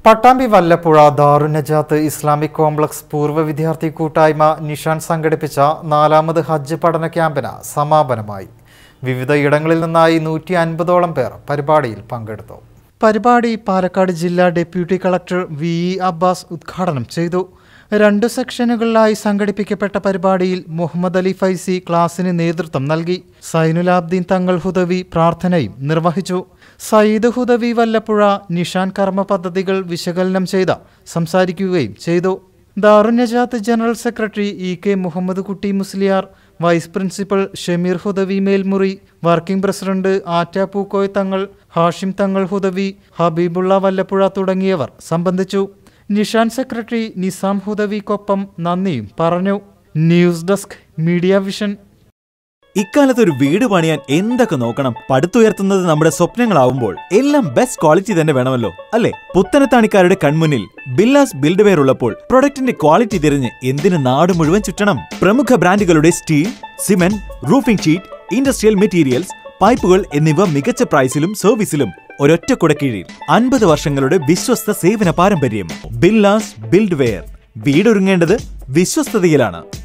Pattambi Vallappuzha Darunnajath Islamic complex പൂർവ്വ വിദ്യാർത്ഥി കൂട്ടായ്മ നിഷാൻ സംഘടിപ്പിച്ച നാലാമത് ഹജ്ജ് പഠന ക്യാമ്പിന് സമാപനമായി വിവിധ ഇടങ്ങളിൽ നിന്നായി നൂറ്റി അൻപതോളം പേർ പരിപാടിയിൽ പങ്കെടുത്തു പരിപാടി പാലക്കാട് ജില്ലാ deputy collector V E Abbas ഉദ്ഘാടനം ചെയ്തു രണ്ട് സെക്ഷനുകളിലായി സംഘടിപ്പിക്കപ്പെട്ട പരിപാടിയിൽ മുഹമ്മദ് അലി ഫൈസി ക്ലാസിന് നേതൃത്വം നൽകി സൈനുലാബ്ദീൻ തങ്ങൾ ഹുദവി പ്രാർത്ഥനയും നിർവഹിച്ചു സയ്യിദ് ഹുദവി വല്ലപ്പുഴ നിഷാൻ കർമ്മ പദ്ധതികൾ വിശകലനം ചെയ്ത സംസാരിക്കുകയും ചെയ്തു Darunnajath general secretary E K Muhammad Kutty Musliyar vice principal Shameer Hudawi Melmuri working president Atta Pookoya Thangal Hashim തങ്ങൾ ഹുദവി ഹബീബുള്ള വല്ലപ്പുഴ തുടങ്ങിയവർ സംബന്ധിച്ചു നിഷാൻ സെക്രട്ടറി നിസാം ഹുദവിക്കൊപ്പം നന്ദിയും പറഞ്ഞു ന്യൂസ് ഡെസ്ക് മീഡിയ വിഷൻ ഇക്കാലത്ത് ഒരു വീട് പണിയാൻ എന്തൊക്കെ നോക്കണം പടുത്തുയർത്തുന്നത് നമ്മുടെ സ്വപ്നങ്ങളാവുമ്പോൾ എല്ലാം ബെസ്റ്റ് ക്വാളിറ്റി തന്നെ വേണമല്ലോ അല്ലെ പുത്തനത്താണിക്കാരുടെ കൺമുന്നിൽ ബില്ലാസ് ബിൽഡ് വെയർ ഉള്ളപ്പോൾ പ്രൊഡക്റ്റിന്റെ ക്വാളിറ്റി തിരഞ്ഞ് എന്തിന് നാട് മുഴുവൻ ചുറ്റണം പ്രമുഖ ബ്രാൻഡുകളുടെ steel cement roofing sheet industrial materials പൈപ്പുകൾ എന്നിവ മികച്ച പ്രൈസിലും സർവീസിലും ഒരൊറ്റ കുടക്കീഴിൽ അൻപത് വർഷങ്ങളുടെ വിശ്വസ്ത സേവന പാരമ്പര്യം ബില്ലാസ് ബിൽഡ് വെയർ വീടൊരുങ്ങേണ്ടത് വിശ്വസ്തതയിലാണ്